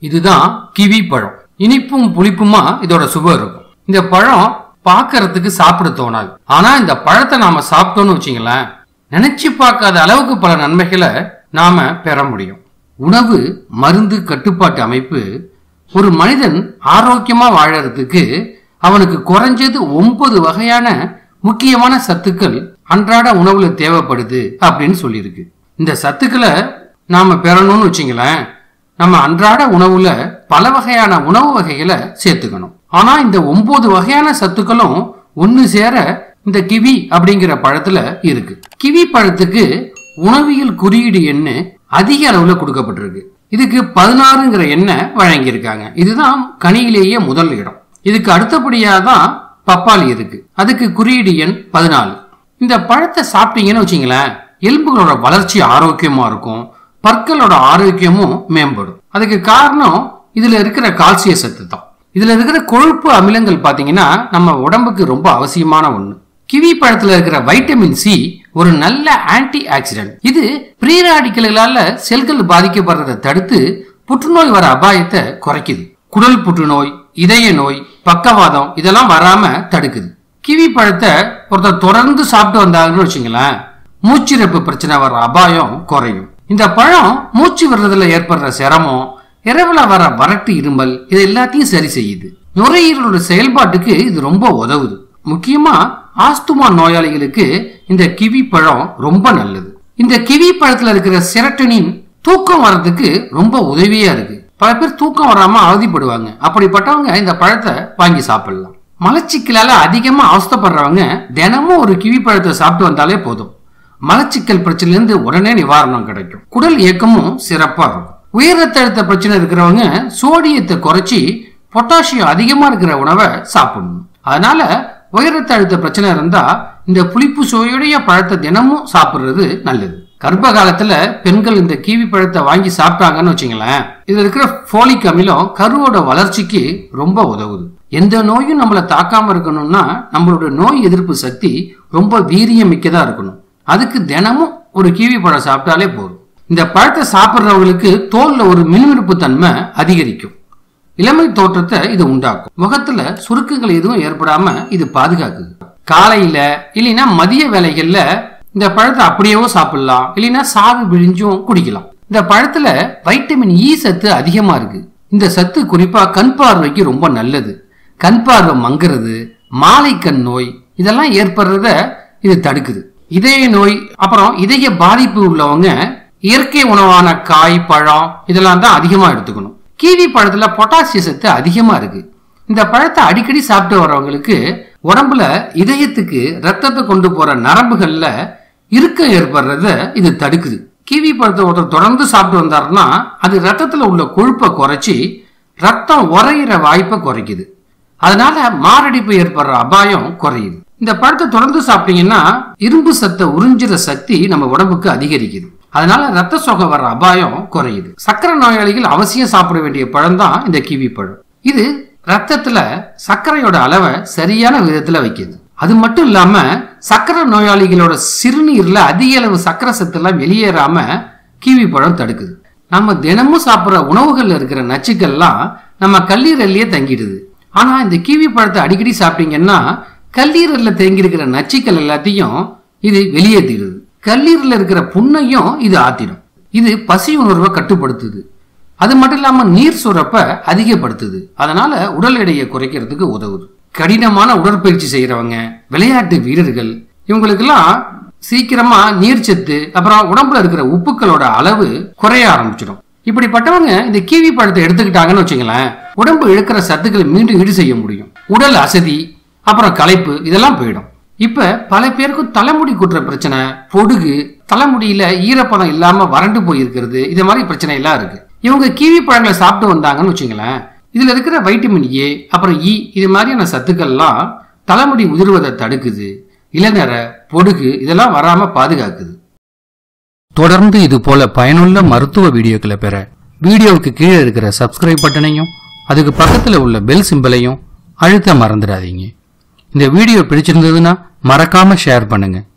இதுதான் கிவி பழம் இனிப்பும் புளிப்புமா இதோட சுவை இருக்கும் இந்த பழம் பார்க்கறதுக்கு சாப்பிட தோணாது ஆனா இந்த பழத்தை நாம சாப்பிட்டோம்னு வச்சுங்களேன் நினைச்சு பார்க்காத அளவுக்கு பல நன்மைகளை நாம பெற முடியும் உணவு மருந்து கட்டுப்பாட்டு அமைப்பு ஒரு மனிதன் ஆரோக்கியமா வாழறதுக்கு அவனுக்கு குறைஞ்சது ஒன்பது வகையான முக்கியமான சத்துக்கள் அன்றாட உணவுல தேவைப்படுது அப்படின்னு சொல்லியிருக்கு இந்த சத்துக்களை நாம பெறணும்னு வச்சுங்களேன் நம்ம அன்றாட உணவுல பல வகையான உணவு வகைகளை சேர்த்துக்கணும் ஆனா இந்த ஒன்பது வகையான சத்துக்களும் ஒன்னு சேர இந்த கிவி அப்படிங்கிற பழத்துல இருக்கு கிவி பழத்துக்கு உணவியல் குறியீடு எண்ணு அதிக அளவுல கொடுக்கப்பட்டிருக்கு இதுக்கு பதினாறுங்கிற எண்ணெய் வழங்கியிருக்காங்க இதுதான் கனியிலேயே முதல் இடம் இதுக்கு அடுத்தபடியா தான் பப்பாளி இருக்கு அதுக்கு குறியீடு எண் பதினாலு இந்த பழத்தை சாப்பிட்டீங்கன்னு வச்சுங்களேன் எலும்புகளோட வளர்ச்சி ஆரோக்கியமா இருக்கும் பற்களோட ஆரோக்கியமும் மேம்படும் அதுக்கு காரணம் இதுல இருக்கிற கால்சிய சத்து தான் இதுல இருக்கிற கொழுப்பு அமிலங்கள் பாத்தீங்கன்னா நம்ம உடம்புக்கு ரொம்ப அவசியமான ஒண்ணு கிவி பழத்துல இருக்கிற வைட்டமின் சி ஒரு நல்ல ஆன்டி ஆக்சிடென்ட் இது பிரீ ராடிக்கல்களால செல்கள் பாதிக்கப்படுறதை தடுத்து புற்றுநோய் வர அபாயத்தை குறைக்குது குடல் புற்றுநோய் இதய நோய் பக்கவாதம் இதெல்லாம் வராம தடுக்குது கிவி பழத்தை ஒருத்தர் தொடர்ந்து சாப்பிட்டு வந்தாங்கன்னு வச்சுங்களேன் மூச்சிறப்பு பிரச்சனை வர அபாயம் குறையும் இந்த பழம் மூச்சு விடுறதுல ஏற்படுற சிரமம் இரவுல வர வறட்டு இருமல் இது எல்லாத்தையும் சரி செய்யுது நுரையீரலோட செயல்பாட்டுக்கு இது ரொம்ப உதவுது முக்கியமா ஆஸ்துமா நோயாளிகளுக்கு இந்த கிவி பழம் ரொம்ப நல்லது இந்த கிவி பழத்துல இருக்கிற செரட்டனின் தூக்கம் வர்றதுக்கு ரொம்ப உதவியா இருக்கு பல பேர் தூக்கம் வராம அவதிப்படுவாங்க அப்படிப்பட்டவங்க இந்த பழத்தை வாங்கி சாப்பிடலாம் மலச்சிக்கலால அதிகமா அவஸ்தைப்படுறவங்க தினமும் ஒரு கிவி பழத்தை சாப்பிட்டு வந்தாலே போதும் மலச்சிக்கல் பிரச்சனையிலிருந்து உடனே நிவாரணம் கிடைக்கும் குடல் இயக்கமும் சிறப்பா இருக்கும் உயர் ரத்த அழுத்த பிரச்சனை இருக்கிறவங்க சோடியத்தை குறைச்சி பொட்டாசியம் அதிகமா இருக்கிற உணவை சாப்பிடணும் அதனால உயர் ரத்த அழுத்த பிரச்சனை இருந்தா இந்த புளிப்பு சுவையுடைய பழத்தை தினமும் சாப்பிடுறது நல்லது கர்ப்ப காலத்துல பெண்கள் இந்த கிவி பழத்தை வாங்கி சாப்பிட்டாங்கன்னு வச்சுங்களேன் இதுல இருக்கிற ஃபோலிக் அமிலம் கருவோட வளர்ச்சிக்கு ரொம்ப உதவுது எந்த நோயும் நம்மளை தாக்காம இருக்கணும்னா நம்மளோட நோய் எதிர்ப்பு சக்தி ரொம்ப வீரியம் மிக்கதா இருக்கணும் அதுக்கு தினமும் ஒரு கிவி பழம் சாப்பிட்டாலே போதும் இந்த பழத்தை சாப்பிட்றவங்களுக்கு தோல்ல ஒரு மினுமினுப்பு தன்மை அதிகரிக்கும் இளமை தோற்றத்தை இது உண்டாக்கும் முகத்துல சுருக்கங்கள் எதுவும் ஏற்படாம இது பாதுகாக்குது காலையில இல்லைன்னா மதிய வேலைகள்ல இந்த பழத்தை அப்படியேவோ சாப்பிடலாம் இல்லைன்னா சாவு விழிஞ்சும் குடிக்கலாம் இந்த பழத்துல வைட்டமின் இ சத்து அதிகமா இருக்கு இந்த சத்து குறிப்பா கண் பார்வைக்கு ரொம்ப நல்லது கண் பார்வை மங்குறது மாலை கண் நோய் இதெல்லாம் ஏற்படுறத இது தடுக்குது இதய நோய் அப்புறம் இதய பாதிப்பு உள்ளவங்க இயற்கை உணவான காய் பழம் இதெல்லாம் தான் அதிகமா எடுத்துக்கணும் கீவி பழத்துல பொட்டாசிய சத்து அதிகமா இருக்கு இந்த பழத்தை அடிக்கடி சாப்பிட்டு வரவங்களுக்கு உடம்புல இதயத்துக்கு ரத்தத்தை கொண்டு போற நரம்புகள்ல இறுக்கம் ஏற்படுறத இது தடுக்குது கிவி பழத்தை ஒருத்தர் தொடர்ந்து சாப்பிட்டு வந்தாருன்னா அது ரத்தத்துல உள்ள கொழுப்பை குறைச்சி ரத்தம் உறையிற வாய்ப்பை குறைக்குது அதனால மாரடைப்பு ஏற்படுற அபாயம் குறையுது இந்த பழத்தை தொடர்ந்து சாப்பிட்டீங்கன்னா இரும்பு சத்தை உறிஞ்சுற சக்தி நம்ம உடம்புக்கு அதிகரிக்குது அதனால ரத்த சோகை வர்ற அபாயம் குறையுது சக்கரை நோயாளிகள் அவசியம் சாப்பிட வேண்டிய பழம் தான் இந்த கிவி பழம் இது ரத்தத்துல சர்க்கரையோட அளவை சரியான விதத்துல வைக்குது அது மட்டும் இல்லாம சக்கரை நோயாளிகளோட சிறுநீர்ல அதிக அளவு சக்கரை சத்து எல்லாம் வெளியேறாம கிவி பழம் தடுக்குது நம்ம தினமும் சாப்பிட்ற உணவுகள்ல இருக்கிற நச்சுக்கள்லாம் நம்ம கல்லீரல்லையே தங்கிடுது ஆனா இந்த கிவி பழத்தை அடிக்கடி சாப்பிட்டீங்கன்னா கல்லீரல்ல தேங்கி இருக்கிற நச்சுக்கள் எல்லாத்தையும் இது வெளியேற்றிடுது கல்லீரல்ல இருக்கிற புண்ணையும் இது ஆத்திடும் இது பசி உணர்வை கட்டுப்படுத்துது அது மட்டும் இல்லாம நீர் சுரப்ப அதிகப்படுத்துது அதனால உடல் எடையை குறைக்கிறதுக்கு உதவுது கடினமான உடற்பயிற்சி செய்யறவங்க விளையாட்டு வீரர்கள் இவங்களுக்கெல்லாம் சீக்கிரமா நீர்ச்சத்து அப்புறம் உடம்புல இருக்கிற உப்புக்களோட அளவு குறைய ஆரம்பிச்சிடும் இப்படிப்பட்டவங்க இந்த கீவி பழத்தை எடுத்துக்கிட்டாங்கன்னு வச்சுங்களேன் உடம்பு இழுக்கிற சத்துக்களை மீண்டும் ஈடு செய்ய முடியும் உடல் அசதி அப்புறம் களைப்பு இதெல்லாம் போயிடும் இப்ப பல பேருக்கு தலைமுடி குட்டுற பிரச்சனை பொடுகு தலைமுடியில ஈரப்பதம் இல்லாம வறண்டு போயிருக்கிறது இது மாதிரி பிரச்சனை எல்லாம் இருக்கு இவங்க கீவி பழங்களை சாப்பிட்டு வந்தாங்கன்னு வச்சுங்களேன் இதுல இருக்கிற வைட்டமின் ஏ அப்புறம் இ இது மாதிரியான சத்துக்கள்லாம் தலைமுடி உதிர்வதை தடுக்குது இளநர பொடுகு இதெல்லாம் வராம பாதுகாக்குது தொடர்ந்து இது போல பயனுள்ள மருத்துவ வீடியோக்களை பெற வீடியோவுக்கு கீழே இருக்கிற சப்ஸ்கிரைப் பட்டனையும் அதுக்கு பக்கத்துல உள்ள பெல் சிம்பலையும் அழுத்த மறந்துடாதீங்க இந்த வீடியோ பிடிச்சிருந்ததுன்னா மறக்காம ஷேர் பண்ணுங்க